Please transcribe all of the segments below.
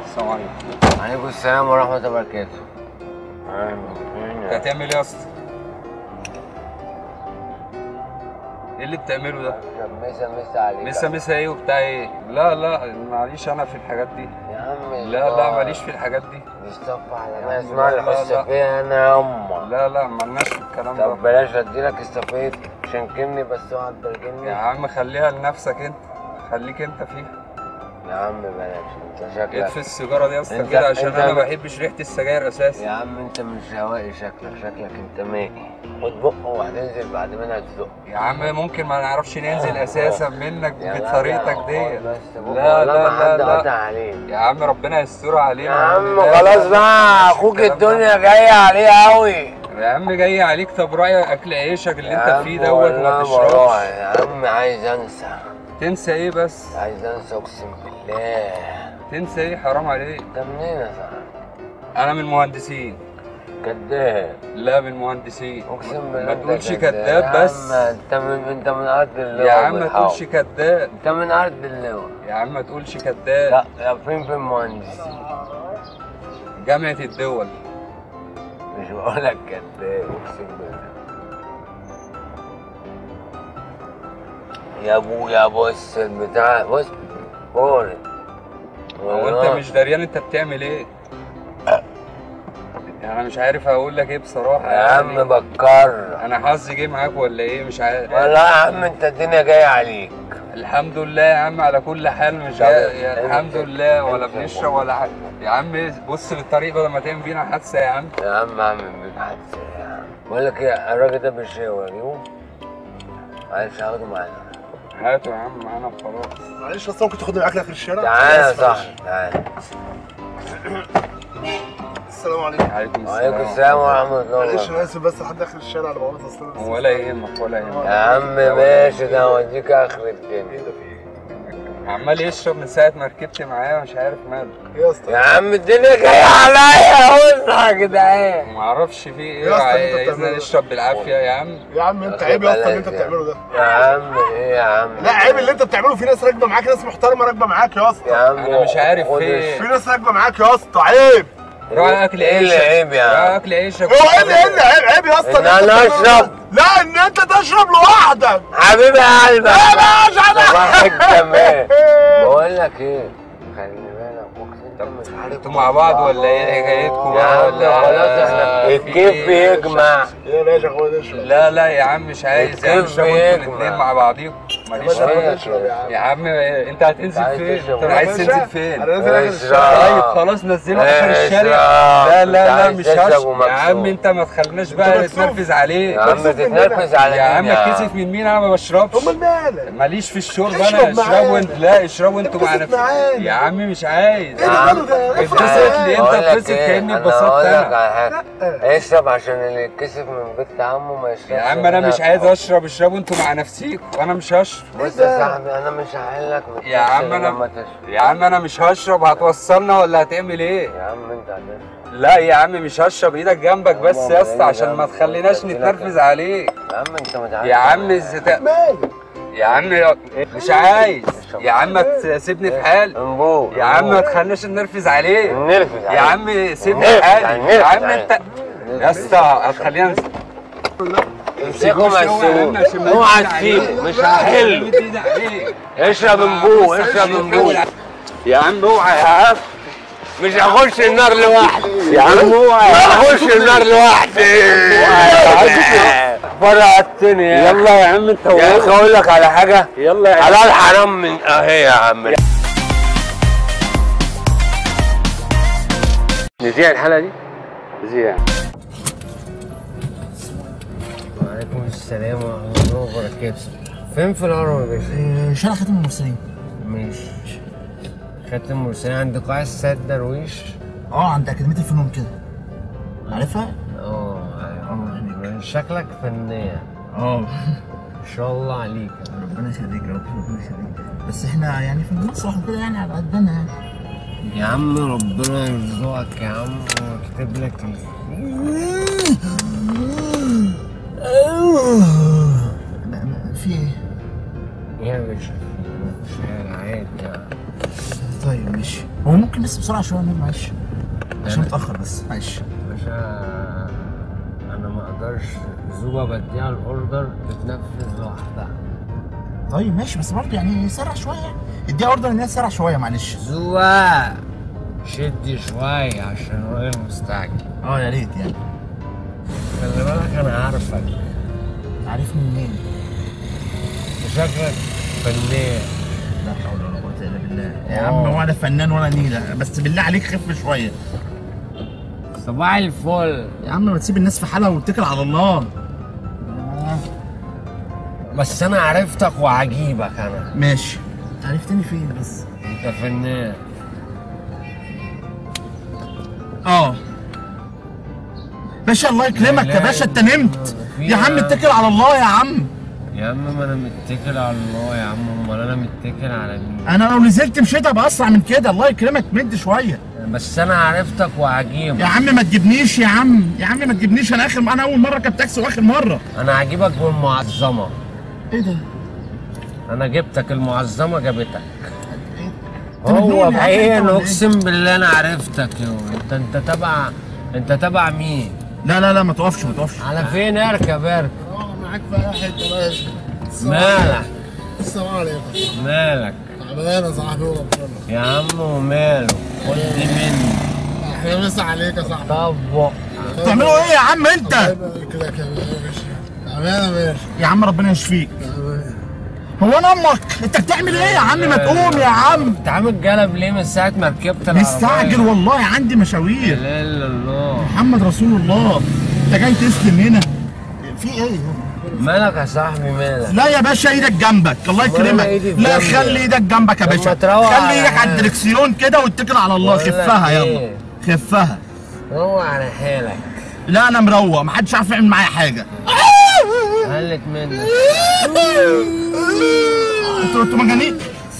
السلام عليكم عليكم السلام ورحمة الله وبركاته انت هتعمل ايه يا اسطى؟ ايه اللي بتعمله ده؟ مسا مسا عليك مسا مسا ايه وبتاع ايه؟ لا لا معليش انا في الحاجات دي يا عم لا لا ماليش في الحاجات دي مش طف على يا ما عم اسمع لا، لي لا، خش لا. فيها انا يا امه لا لا مالناش في الكلام ده طب بلاش اديلك استفيد شنكني بس اوعى تبرجني يا عم خليها لنفسك انت خليك انت فيها يا عم بلاش انت شكلك اطفي السيجاره دي يا اسطى انت- كده عشان انت- انا ما بحبش ريحه السجاير اساسا يا عم انت مش هوائي شكلك شكلك انت مائي خد بقه وهتنزل بعد منها تزق يا عم ممكن ما نعرفش ننزل اساسا منك يا بطريقتك جدع، دي خد بس بقه لا والله لا ما لا حد لا قطع عليك يا عم ربنا يسترها علينا يا عم لا، خلاص لا، لا، بقى مش اخوك الكلام ده. الدنيا جايه عليه قوي يا عم جاي عليك طب رايك اكل عيشك اللي يا انت عم فيه دوت والله وما ما تشربش راعي. يا عم عايز انسى تنسى ايه بس عايز انسى اقسم بالله تنسى ايه حرام عليك انت منين يا صاحبي؟ انا من المهندسين كداب لا من المهندسين اقسم بالله ما انت تقولش يا كداب عم بس انت من انت من ارض اللواء يا عم ما بالحق. تقولش كداب انت من ارض اللواء يا عم ما تقولش لا كداب يا فين في المهندسين جامعة الدول مش بقولك كداب اقسم بالله يا ابويا بص البتاع بص قول هو انت مش دريان انت بتعمل ايه يعني انا مش عارف اقول لك ايه بصراحة يا يعني عم بكر انا حظي جه معاك ولا ايه مش عارف والله يا عم انت الدنيا جايه عليك الحمد لله يا عم على كل حال مش طب جاي يا انت- الحمد لله ولا انت- بنشرب ولا حاجه يا عم بص للطريق بدل ما تعمل بينا حادثه يا عم يا عم اعمل بيك حادثه يا عم بقول لك ايه الراجل ده بالشاور اجيبه عايز اخده معانا هاته يا عم معانا وخلاص معلش اصلا ممكن تاخدني معاك لاخر الشارع تعالى يا آسف معلش. صاحبي تعالى السلام عليكم عليكم وعليكم السلام السلام ورحمه الله معلش وبركاته انا اسف بس لحد اخر الشارع انا بقول اصلا ولا يهمك ولا يهمك يا عم ماشي ده هوديك اخر الدنيا عمال يشرب من ساعه ما ركبت معاه مش عارف ماله ايه يا اسطى يا عم الدنيا جايه عليا وسع يا جدعان ما اعرفش في ايه يا اسطى اللي انت عايزنا بتعمله ده. نشرب بالعافيه يا عم يا عم انت واخد عيب يا اسطى اللي انت بالك بتعمله ده يا عم ايه يا عم لا عيب اللي انت بتعمله في ناس راكبه معاك ناس محترمه راكبه معاك يا يا اسطى عم انا مش عارف خد في ايه. في ناس راكبه معاك يا اسطى عيب روح اكل ايه اللي عيشك عيب يا روح عم اكل عيشك هو ايه اللي ايه اللي عيب عيب يا اسطى ان اللي انت انا بتعمله ده. اشرب لا ان انت تشرب لوحدك حبيبي يا قلبك يا باشا ده صباحك كمان بقول لك ايه خلي بالك اقسم انت مش عارف انتوا مع بعض ولا ايه حكايتكم يا بقى عم ولا خلاص احنا في الكيف ايه؟ بيجمع يا باشا خد اشرب لا لا يا عم مش عايز يا عم الكيف اشربوا انتوا بيجمع. الاثنين مع بعضيكم ماليش باشا خد فيه اشرب يا عم يا عم انت هتنزل عايز فين؟ تشرب انت يا عايز باشا، تنزل فين؟ انا نازل اخر اشرب. الشارع طيب خلاص نزله اخر اشرب. الشارع لا انت لا لا عايز مش تشرب هشرب يا ومكسوف. عم انت ما تخليناش بقى مكسوف. نتنرفز عليه يا عم تتنرفز على يا مين عم اتكسف من مين انا ما بشربش امال مالك ماليش في الشرب اشرب انا اشربوا معانا. انت لا اشربوا انتوا مع اتبسط نفسكم معانا. يا عم مش عايز ايه يا ده عم، ماله ده افرح اتبسط معايا. ليه؟ انت بقول لك اتبسط ايه، كأني انا اتبسطت هقول لك انا. على حاجه اشرب عشان اللي يتكسف من بنت عمه ما يشربش يا عم انا منها مش عايز بحب. اشرب اشربوا انتوا مع نفسيكم وانا مش هشرب بص يا صاحبي انا مش هحل لك ما يا عم تشربش انا لما تشرب يا عم انا مش هشرب هتوصلنا ولا هتعمل ايه يا عم انت هتشرب لا يا عم مش هشرب ايدك جنبك بس يابا يا اسطى بعيد عشان ما جنبك. تخليناش قلت لك نتنرفز يا- عليك يا عم انت ما تعرفش يا عم الزت... مالك يا عم مش عايز يا عم ما تسيبني في حالي انبوه يا عم ما تخليناش نرفز عليه نرفز يا عم سيبني في نرفز حالي عليه، يا عم نرفز انت يا اسطى هتخلينا نس- امسكه مش هو يا عم عشان ما اوعى يمد عليك. تسيبه مش مد هحل ايدي عليك. اشرب انبوه بس اشرب مش انبوه هحاول. يا عم اوعى يا عم مش هخش النار لوحدي يا عم اوعى هخش النار لوحدي فرقتني يا يلا يا عم انت يا اخي وهو. اقول لك على حاجه يلا يا عم حلال حرام من اهي يا عم نذيع الحلقه دي زين وعليكم السلام ورحمه الله وبركاته فين في الهرم يا باشا؟ شارع خاتم المرسلين ماشي خاتم مرسلين عند قاع السيد درويش اه عند اكاديميه الفنون كده عارفها؟ اه هناك. شكلك فنان اه ما شاء الله عليك ربنا يخليك يا رب ربنا يخليك بس احنا يعني في المسرح وكده يعني على قدنا يعني يا عم ربنا يرزقك يا عم ويكتب لك لا، لا، في ايه؟ يا باشا شارع عادي يعني طيب ماشي هو ممكن بس بسرعه شويه نور معلش عشان متاخر بس معلش باشا انا ما اقدرش زوبة بديها الاوردر بتنفذ لوحدها طيب ماشي بس برضه يعني سرع شويه اديها اوردر ان هي تسرع شويه معلش زوبة شدي شوية عشان الراجل مستعجل اه يا ريت يعني خلي بالك انا عارفك عارفني منين؟ شكلك فنان لا حول ولا قوه الا بالله يا عم ولا فنان ولا نيله بس بالله عليك خف شويه صباح الفل يا عم ما تسيب الناس في حالها واتكل على الله آه، بس انا عرفتك وعجيبك انا ماشي عرفتني فين بس انت فنان اه باشا الله يكرمك يا لا باشا انت إله نمت في يا عم يا- اتكل على الله يا عم يا عم ما انا متكل على الله يا عم امال انا متكل على مين انا لو نزلت مشيت ابقى اسرع من كده الله يكرمك مد شويه بس انا عرفتك يا وعجيبك عم ما تجيبنيش يا عم يا عم ما تجيبنيش انا اخر انا اول مره ركبت تاكسي واخر مره انا عجيبك بالمعظمه ايه ده انا جبتك المعظمه جابتك أنت مجنون هو يا عم أنت بعين ولا إيه؟ اقسم بالله انا عرفتك يو انت انت تبع انت تبع مين لا لا لا ما توقفش ما توقفش على فين اركب اركب اه معاك في اي حته ماشي مالك السلام عليكم مالك تعبان يا صاحبي وربنا يا عم وماله خد دي مني احنا مسا عليك يا صاحبي طبق بتعملوا ايه يا عم انت الله يبارك لك يا باشا تعبان يا باشا يا عم ربنا يشفيك تعبان هو انا امك انت بتعمل ايه يا عم ما تقوم يا عم انت عامل جلب ليه من ساعه ما ركبت العربيه مستعجل والله عندي لا مشاوير اله الا الله محمد رسول الله انت جاي تسلم هنا في ايه مالك يا صاحبي مالك لا يا باشا ايدك جنبك الله أمال يكرمك أنا إيدي في لا جنبي. خلي ايدك جنبك يا طب باشا ما تروق خلي على ايدك على حالك. الدركسيون كده واتكل على الله بقول لك خفها يلا إيه؟ خفها روق على حالك لا انا مروق محدش عارف يعمل معايا حاجه قلت منك انتوا انتوا مجانين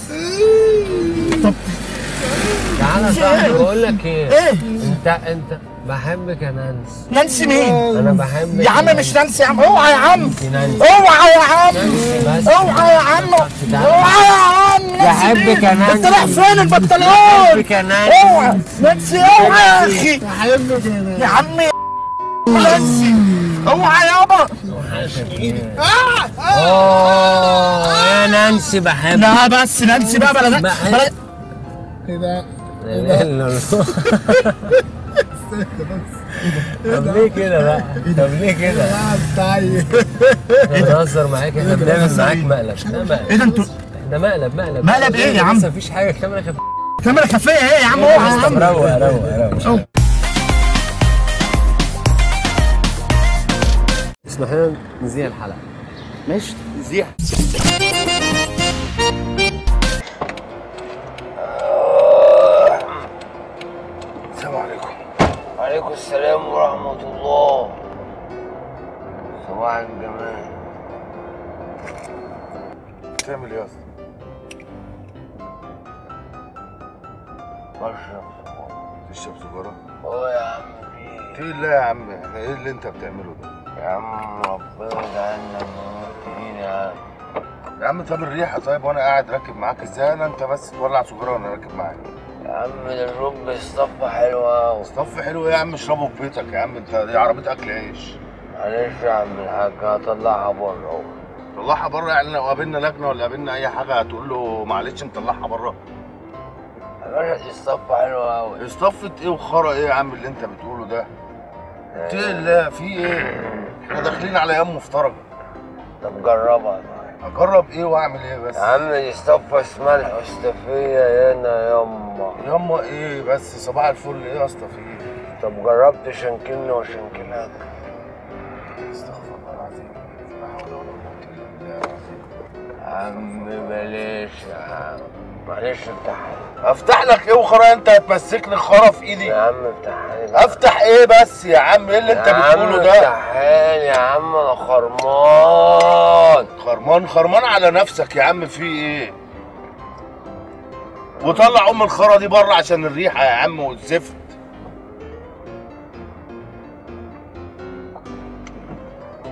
طب تعالى يا صاحبي بقول لك ايه ايه انت انت بحبك يا نانسي نانسي مين انا بحبك يا عم مش نانسي يا عم اوعى يا عم نانسي نانسي اوعى يا عم نانسي بس اوعى يا عم اوعى يا عم نانسي بحبك يا مين؟ انت نانسي. رايح فين البنطلون بحبك يا نانسي اوعى نانسي اوعى يا اخي بحبك يا يا عم نانسي اوعى يابا اوه يا نانسي بحبك لا بس نانسي بقى بلا ده بحب- بلا ايه ده؟ لا اله الا الله طب ليه كده بقى؟ طب ليه كده؟ قاعد طيب احنا بنهزر معاك احنا بنعمل معاك مقلب ده مقلب ايه ده انتوا ده مقلب مقلب مقلب إيه يا عم؟ لسه مفيش حاجه كاميرا خفيفه كاميرا خفيه ايه يا عم اوعى يا عم روق روق روق أوه. اسمح لنا نذيع الحلقه ماشي زيح السلام عليكم وعليكم السلام ورحمه الله صباح الجمال تعمل ايه يا اسطى؟ بشرب تشرب سيجاره؟ اه يا عم في في لا يا عم احنا ايه اللي انت بتعمله ده؟ يا عم ربنا يجعلنا موتين يا عم يا عم طب الريحه طيب وانا قاعد راكب معاك ازاي انا انت بس تولع سيجاره وانا راكب معاك يا عم ده الرب الصفة حلوة أوي صف حلو ايه يا عم اشربه في بيتك يا عم انت دي عربيه اكل عيش معلش يا عم الحاج هطلعها بره أهو طلعها بره يعني لو قابلنا لجنه ولا قابلنا اي حاجه هتقول له معلش نطلعها بره يا باشا دي الصفة حلوة أوي اصطفت ايه وخرا ايه يا عم اللي انت بتقوله ده؟ اتقي الله في ايه؟ احنا داخلين على ايام مفترجه طب جربها طيب اجرب ايه واعمل ايه بس؟ يا عم دي صفة اسمها الحستفية هنا ياما ياما ايه بس صباح الفل ايه يا اسطى في ايه؟ طب جربت شنكلني وشنكلك استغفر الله العظيم لا حول ولا قوه الا بالله العظيم يا عم بلاش يا عم معلش افتحها افتح لك ايه وخرا انت هتمسكني الخرا في ايدي يا عم افتحها افتح ايه بس يا عم ايه اللي انت بتقوله ده؟ افتحها يا عم انا خرمان خرمان خرمان على نفسك يا عم في ايه؟ وطلع ام الخرا دي بره عشان الريحه يا عم والزفت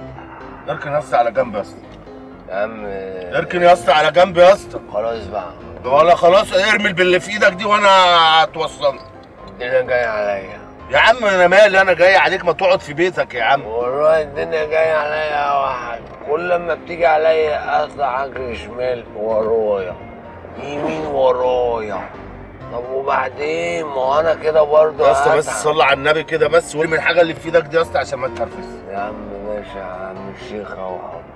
اركن يا اسطى على جنب يا اسطى يا عم اركن يا اسطى على جنب يا اسطى خلاص بقى ولا خلاص ارمي باللي في ايدك دي وانا هتوصلني الدنيا جاية عليا يا عم انا مالي انا جاي عليك ما تقعد في بيتك يا عم والله الدنيا جاية عليا يا واحد كل ما بتيجي عليا اطلع اجري شمال ورايا يمين ورايا طب وبعدين ما هو انا كده برضه يا اسطى بس هتعب. صلي على النبي كده بس وارمي الحاجه اللي في ايدك دي يا اسطى عشان ما تتنرفز يا عم ماشي يا عم الشيخ اهو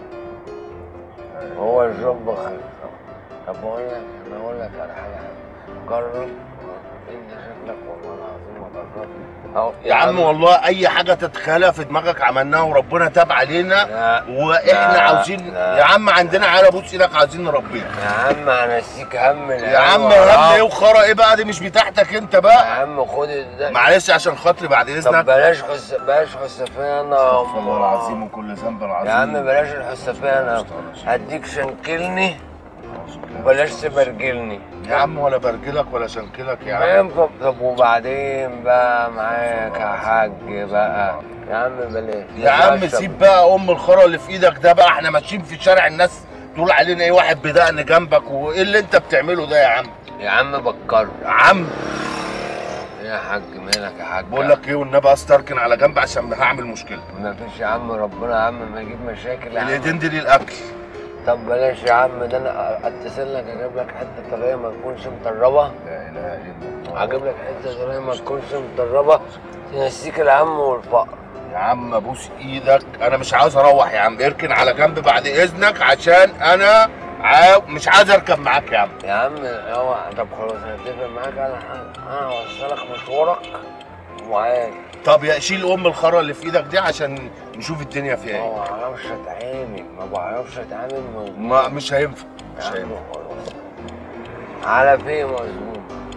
هو الجنب خير طب بقول لك انا اقول لك على حاجه جرب انت شكلك والله العظيم ما جربت اهو يا عم والله اي حاجه تتخيلها في دماغك عملناها وربنا تاب علينا لا واحنا لا، عاوزين لا. يا عم عندنا عيال ابوس ايدك عاوزين نربيها يا عم هنسيك هم يا عم هم ايه وخرا ايه بقى دي مش بتاعتك انت يا بقى عم خد ده معلش عشان خاطري بعد طب اذنك بلاش حس بلاش حسفانة استغفر الله العظيم وكل ذنب العظيم يا عم بلاش الحسفانة هديك شنكلني بلاش تبرجلني يا عم ولا برجلك ولا شنكلك يا عم فاهم طب طب وبعدين بقى معاك يا حاج بقى يا عم بلاش يا عم بلاش. سيب بقى ام الخرا اللي في ايدك ده بقى احنا ماشيين في شارع الناس تقول علينا ايه واحد بدقن جنبك وايه اللي انت بتعمله ده يا عم يا عم بكر يا عم يا حاج مالك يا حاج بقول لك ايه والنبي استركن على جنب عشان هعمل مشكله ما فيش يا عم ربنا يا عم ما يجيب مشاكل يا عم الايدين دي للاكل طب بلاش يا عم ده انا اتصل لك اجيب لك حته طريه ما تكونش مطربه لا اله الا الله اجيب لك حته طريه ما تكونش مطربه تنسيك الهم والفقر يا عم ابوس ايدك انا مش عاوز اروح يا عم اركن على جنب بعد اذنك عشان انا عاو... مش عايز اركب معاك يا عم يا عم هو طب خلاص هنتفق معاك على حاجه انا هوصلك مشوارك وعادي طب يا شيل ام الخرا اللي في ايدك دي عشان نشوف الدنيا فيها ما ايه بعرفش اتعامل ما بعرفش اتعامل مظبوط ما مش هينفع مش يا عم هينفع خلاص على فين مظبوط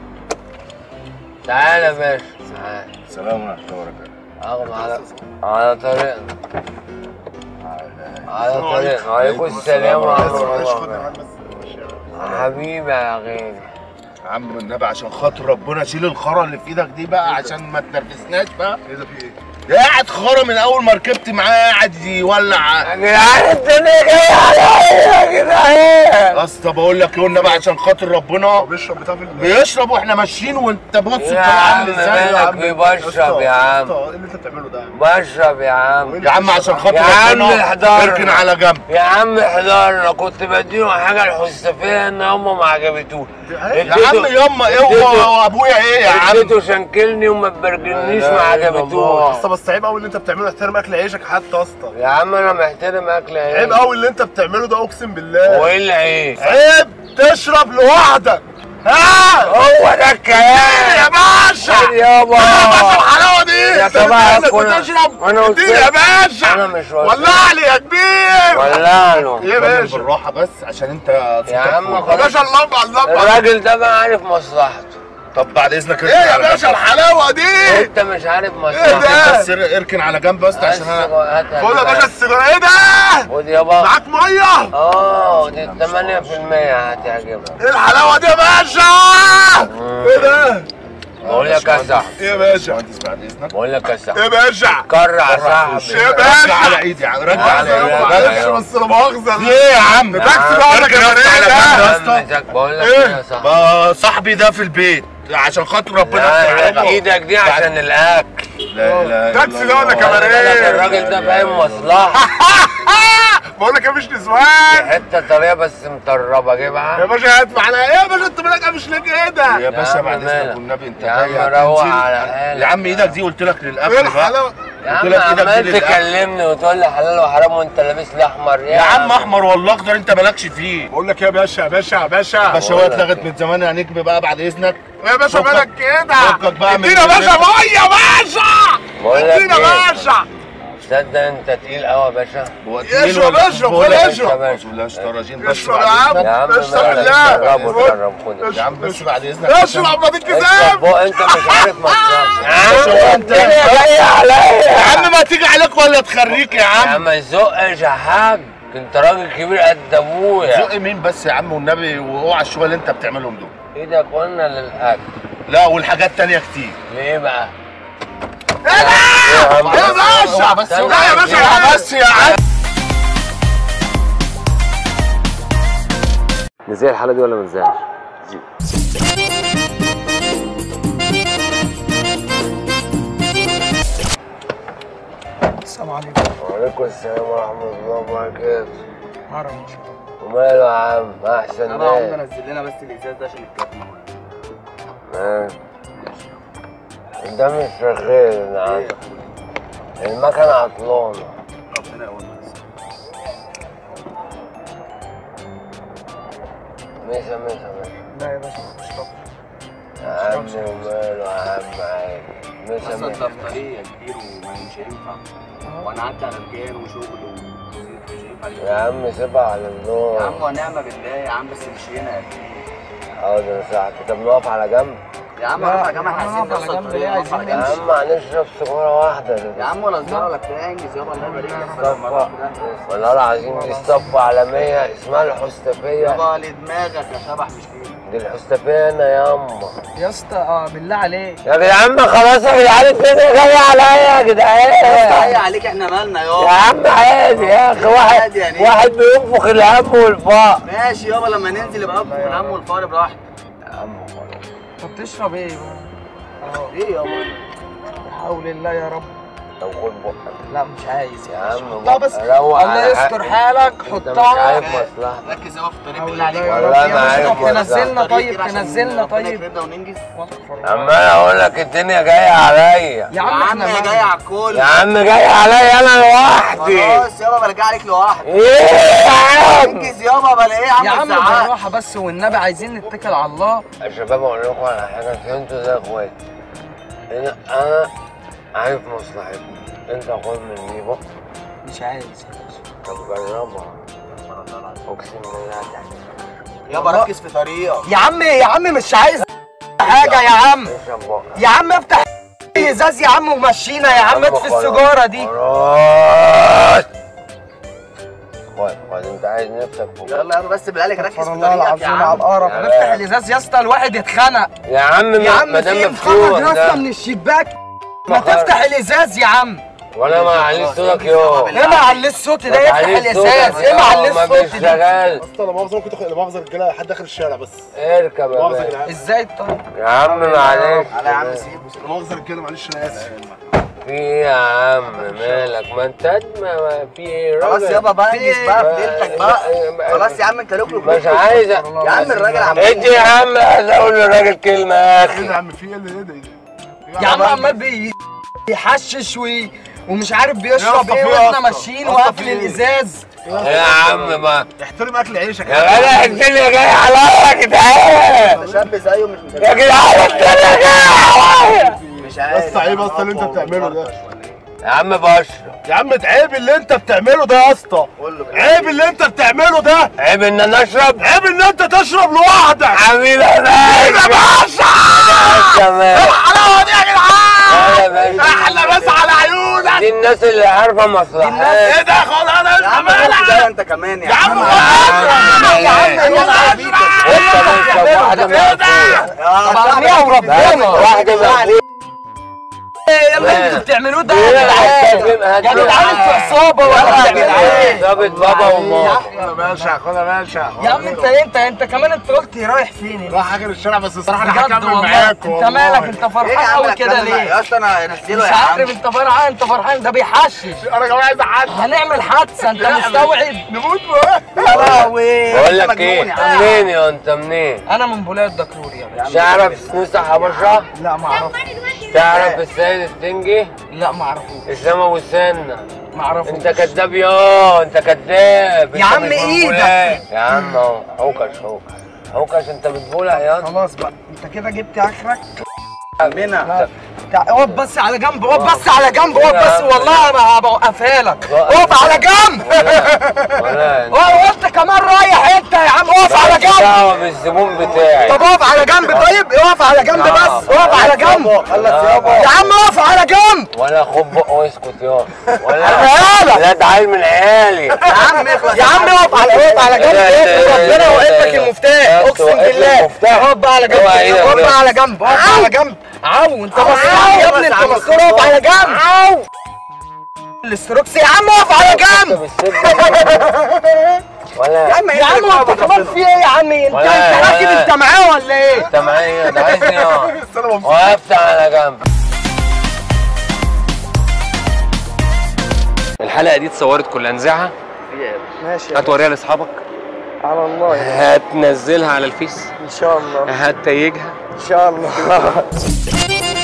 تعالى يا باشا تعالى سلام ورحمه الله وبركاته اغمى على على طريقنا على طريقنا وعليكم السلام ورحمه الله وبركاته حبيبي يا غالي يا عم النبي عشان خاطر ربنا شيل الخرا اللي في ايدك دي بقى عشان ما تنرفزناش بقى ايه ده في ايه؟ ده قاعد خرا من اول ما ركبت معاه قاعد يولع يا جدعان الدنيا جايه عليا يا جدعان اصل بقول لك ايه والنبي عشان خاطر ربنا هو بيشرب بتاع في ال- بيشرب واحنا ماشيين وانت بص يا الطريق عم عامل ازاي مالك عم. بيه بشرب يا عم اسطى، ايه اللي انت بتعمله ده يا عم؟ بشرب يا عم يا عم عشان خاطر يا عم ربنا احضرنا. اركن على جنب يا عم حضرنا كنت بديله حاجه الحسافيه ان هم ما عجبتوش يا عم ياما ايه هو وابويا ايه يا عم اديته شنكلني وما تبرجلنيش ما عجبتوش اسطى بس عيب قوي اللي انت بتعمله احترم اكل عيشك حتى يا اسطى يا عم انا محترم اكل عيب عيش قوي اللي انت بتعمله ده اقسم بالله وايه اللي عيب عيب تشرب لوحدك ها هو ده الكلام يا باشا خد يابا الحلاوه دي يا انت طبعا بتقول كنا- انك بتشرب أنا قلت اديني يا لك. باشا انا مش قلت ولع لي يا كبير ولع له ايه يا اتكلم باشا بالراحه بس عشان انت يا صوتك عم فوق. يا باشا اللمبه اللمبه الراجل ده بقى عارف مصلحته طب بعد اذنك ايه يا باشا الحلاوه دي انت مش عارف ده؟ مصلحته بس اركن على جنب بس عشان انا خد يا باشا السيجاره ايه ده خد يابا معاك ميه اه دي 8% هتعجبك ايه الحلاوه دي يا باشا ايه ده بقول لك يا صاحبي ايه يا باشا مهندس بعد اذنك بقول لك يا ايه صاحبي يا باشا كرع يا صاحبي يا رجع باشا على ايدي يا عم رجع على على إيدي. ايدي معلش أيوه. بس لا مؤاخذه في ايه يا عم تاكسي بقى ولا اركن يا اسطى على كمان جنب يا اسطى بقول لك إيه؟ يا صاحبي بقى صاحبي ده في البيت عشان خاطر ربنا لا يفتح لا عليك. ايدك دي عشان الاكل لا لا تاكسي ده ولا خلي كباريه بالك الراجل ده فاهم مصلحه بقول لك يا مش نسوان حته طريه بس مطربه يا جيبها باشا هات معانا ايه يا باشا انت مالك مش ليه كده يا باشا عم بعد اذنك مالك. والنبي انت يا عم جاي روق هتنزل. على حالك. يا عم ايدك دي قلت لك ايه للاكل بقى الحلاوه يا قلت عم لك إيدك دي عمال للأكل. تكلمني وتقول لي حلال وحرام وانت لابس لي احمر يا عم احمر والله اخضر انت مالكش فيه بقول لك يا باشا يا باشا يا باشا باشا هو اتلغت من زمان يا نجم بقى بعد اذنك يا باشا فكك- مالك كده فكك بقى من ادينا يا باشا الرزق. ميه يا باشا بقول لك ادينا يا ايه باشا تصدق انت تقيل قوي يا باشا هو اشرب، تقيل ولا- اشرب، بقول خد لك اشرب. أعوذ بالله اشتراجين بس اشرب بعد يا عم يا عم اشرب مالك بالله جرب وجرب خد يا عم بس بعد اذنك اشرب ما اشرب تتكسب بقى انت مش عارف مصلحتك باشا، انت جاي عليا يا عم ما تيجي عليك ولا تخريك يا يا عم عم ما تزقش يا حاج انت راجل كبير قد ابويا زق مين بس يا عم والنبي واوعى الشغل اللي انت بتعملهم دول ايدك قلنا للاكل لا والحاجات تانية كتير ليه بقى؟ يا باشا بس استنى لا يا باشا يا بس يا عم نزل الحالة دي ولا ما نزلش؟ عليكم السلام ورحمة الله وبركاته هرم ان شاء الله وماله يا عم أحسن انا عم ناس نزل لنا بس الازاز ده عشان الكتمه ماشي. ده مش شغال يا عم المكنة عطلانة ربنا يقولنا ميسا ميسا ميسا لا يا باشا مش طب يا عم وماله يا عم عادي ميسا اصلا ميسا دفتريه كبير ومش هينفع وانا عدى على رجال وشغل ومش هينفع يا عم سيبها على يا النور عم ونعم بالله يا عم بس مش هنا اكيد حاضر ساعة طب نقف على جنب يا عم نقف على جنب احنا عايزين نوصل الطريق نقف على يا جنب عم هنشرب سيجارة واحدة يا عم ولا زياره ولا بتاع انجز يابا الله يبارك لك صفة والله العظيم دي الصفة عالمية اسمها الحستفية يابا لدماغك يا شبح مش كده دي الحستفية هنا ياما يا اسطى اه بالله عليك يا جدعان خلاص يا جدعان الدنيا جاية عليا يا يا اسطى جدعان هي عليك احنا مالنا يا يابا عم عادي يا اخي واحد عادي يعني إيه؟ واحد بينفخ الهم والفقر ماشي يابا لما ننزل يبقى اطلب من عم والفار براحتك يا عم خلاص طب تشرب ايه بقى؟ ايه يابا؟ حول الله يا رب طب خد بقك لا مش عايز يا عم حطها بس روق الله على يستر حقي. حالك انت مش حطها عارف مصلحتك ركز يابا في الطريق بالله عليك والله ما عارف طب تنزلنا مصلحتك. طيب تنزلنا طيب وننجز عمال اقول لك الدنيا جايه عليا يا عم احنا جاي على الكل يا عم جاي عليا انا لوحدي خلاص يابا برجع عليك لوحدك ايه يا عم انجز يابا بلا ايه يا عم بالراحه بس والنبي عايزين نتكل على الله يا شباب اقول لكم على حاجه انتوا زي اخواتي انا انا عارف مصلحتكم انت خد من دي بقى مش عايز يا باشا طب جربها اقسم بالله هتعجبك. يابا ركز في طريقك يا عم يا عم مش عايز حاجه يا عم اشرب بقى يا عم افتح ازاز يا عم ومشينا يا عم اطفي خلاص. السيجاره دي خلاص خد خد انت عايز نفسك فوق يلا يابا بس بالله ركز في الله طريقك يا العظيم عم على القرف يا نفتح باشا. الازاز يا اسطى الواحد يتخنق يا عم يا ما عم ما دام في مفتوح مخرج يا اسطى ده من الشباك ما مخرج. تفتح الازاز يا عم ولا ما عليه صوتك يو ايه معلي الصوت ده يفتح الازاز ايه معلي ما الصوت ده بيشتغل اصل لا مؤاخذه ممكن تاخد لا مؤاخذه الرجاله لحد اخر الشارع بس اركب يا مؤاخذه يا باشا جدعان ازاي طيب يا عم معلش على يا عم سيبه لا مؤاخذه الرجاله معلش انا اسف في ايه يا عم مالك ما انت ما ما في ايه خلاص راجل؟ يابا بقى في انجز ايه؟ بقى في ليلتك بقى ما- خلاص يا عم انت لوك لوك مش عايز يا عم الراجل عمال ادي يا عم عايز اقول للراجل كلمه يا ايه ده اخي يا عم في ايه اللي ايه ده ايه ده يا عم عمال بي- بيحشش وي ومش عارف يا بيشرب اسطى ايه في ايه يا واحنا اسطى؟ ماشيين يا اسطى وقافل في ايه؟ الازاز يا عم ما احترم اكل عيشك يا جدع الدنيا جايه عليا يا جدعان شاب زيه مش يا جدعان الدنيا جايه عليا مش يا عارف اسطى عيب يا اسطى اللي انت بتعمله ده يا عم بشرب يا عم عيب اللي انت بتعمله ده يا اسطى قول له عيب اللي انت بتعمله ده عيب ان انا اشرب عيب ان انت تشرب لوحدك حبيبي يا باشا باشا كمان الحلاوه دي يا جدعان يا باشا احلى بس على عيونك دي الناس اللي عارفه مصلحتها ايه ده خد انا يا عم مالك خد ده انت كمان يا يا عم عم خد يا عم يلا بيك انت بتشرب واحده مقفوله طب ارميها وربنا واحده مقفوله ايه اللي انتوا بتعملوه ده يا جدعان يا جدعان انتوا عصابه ولا بتعملوا ايه ظابط بابا وماما يا باشا خد يا باشا يا عم انت انت انت كمان انت قلت رايح فين راح اخر الشارع بس الصراحه انا بجد هكمل والله معاك انت مالك انت فرحان قوي كده ليه يا اسطى انا انزله مش يا عم عارف انت فرحان انت فرحان ده بيحشش انا كمان عايز احد هنعمل حادثه انت مستوعب نموت بقى يا لهوي بقول لك ايه منين يا انت منين انا من بولايه الدكرور يا باشا تعرف سنوسة حبشة لا ما اعرفش تعرف السيد السنجي لا ما اعرفوش اسامة وسنة ما اعرفوش انت كذاب يا انت كذاب يا انت عم مش ايدك. منبولة. يا عم اهو حوكش حوكش حوكش انت بتبولع يا خلاص بقى انت كده جبت اخرك منها تع- اقف بس على جنب اقف بس على جنب اقف بس والله ما هبوقفها لك اقف على جنب ولا انت اه وانت كمان رايح انت يا عم اقف على جنب دعوة بالزبون بتاعي طب اقف على جنب طيب اقف على جنب بس اقف على جنب خلص يابا يا عم اقف على جنب ولا خد بق واسكت يا ولا مالك؟ لا ده عيل من عيالي يا عم اخلص يا عم اقف على اقف على جنب لا، لا، اقف لا، ربنا لا، وقف لا، لك لا. المفتاح يا اقسم اسطى، وقف لي بالله المفتاح. اقف بقى على جنب اوعى ايدك اقف بس. بقى على جنب اقف على جنب عو انت مسؤول يا ابني انت مسؤول اقف على جنب عو الاستروكس يا عم اقف على جنب ولا يا عم يا عم انت كمان في ايه يا عم انت ولا- انت راكب ولا. انت معاه ولا ايه؟ انت معايا ده عايزني اه بس انا مبسوط وقفت على جنب الحلقه دي اتصورت كلها نذاعها ماشي يا هتوريها لاصحابك على الله يعني هتنزلها على الفيس ان شاء الله هتتيجها ان شاء الله